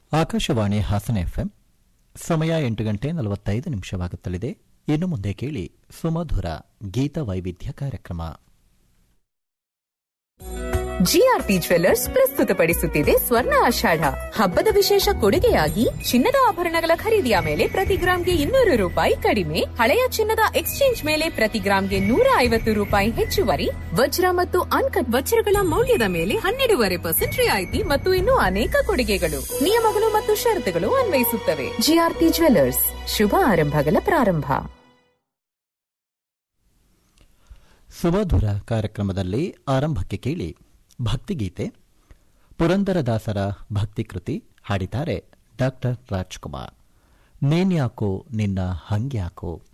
Akashvani Hassan FM ಸಮಯ ಎಂಟು ಗಂಟೆ ನಲವತ್ತೈದು ನಿಮಿಷವಾಗುತ್ತಲಿದೆ ಇನ್ನು ಮುಂದೆ ಕೇಳಿ ಸುಮಧುರ ಗೀತ ವೈವಿಧ್ಯ ಕಾರ್ಯಕ್ರಮ ಜಿಆರ್ಪಿ ಜ್ವೆಲ್ಲರ್ಸ್ ಪ್ರಸ್ತುತಪಡಿಸುತ್ತಿದೆ ಸ್ವರ್ಣ ಆಷಾಢ ಹಬ್ಬದ ವಿಶೇಷ ಕೊಡುಗೆಯಾಗಿ ಚಿನ್ನದ ಆಭರಣಗಳ ಖರೀದಿಯ ಮೇಲೆ ಪ್ರತಿ ಗ್ರಾಂಗೆ ಇನ್ನೂರು ರೂಪಾಯಿ ಕಡಿಮೆ ಹಳೆಯ ಚಿನ್ನದ ಎಕ್ಸ್ಚೇಂಜ್ ಮೇಲೆ ಪ್ರತಿ ಗ್ರಾಂಗೆ ನೂರ ಐವತ್ತು ರೂಪಾಯಿ ಹೆಚ್ಚುವರಿ ವಜ್ರ ಮತ್ತು ಅನ್ಕಟ್ ವಜ್ರಗಳ ಮೌಲ್ಯದ ಮೇಲೆ ಹನ್ನೆರಡೂವರೆ ಪರ್ಸೆಂಟ್ ರಿಯಾಯಿತಿ ಮತ್ತು ಇನ್ನೂ ಅನೇಕ ಕೊಡುಗೆಗಳು ನಿಯಮಗಳು ಮತ್ತು ಷರತ್ತುಗಳು ಅನ್ವಯಿಸುತ್ತವೆ ಜಿಆರ್ಪಿ ಜ್ವೆಲ್ಲರ್ಸ್ ಶುಭ ಆರಂಭಗಳ ಪ್ರಾರಂಭ ಸುಮಧುರ ಕಾರ್ಯಕ್ರಮದಲ್ಲಿ ಆರಂಭಕ್ಕೆ ಕೇಳಿ ಭಕ್ತಿಗೀತೆ ಪುರಂದರದಾಸರ ಭಕ್ತಿ ಕೃತಿ ಹಾಡಿದ್ದಾರೆ ಡಾಕ್ಟರ್ ರಾಜ್ಕುಮಾರ್ ನೇನ್ಯಾಕೋ ನಿನ್ನ ಹಂಗ್ಯಾಕೋ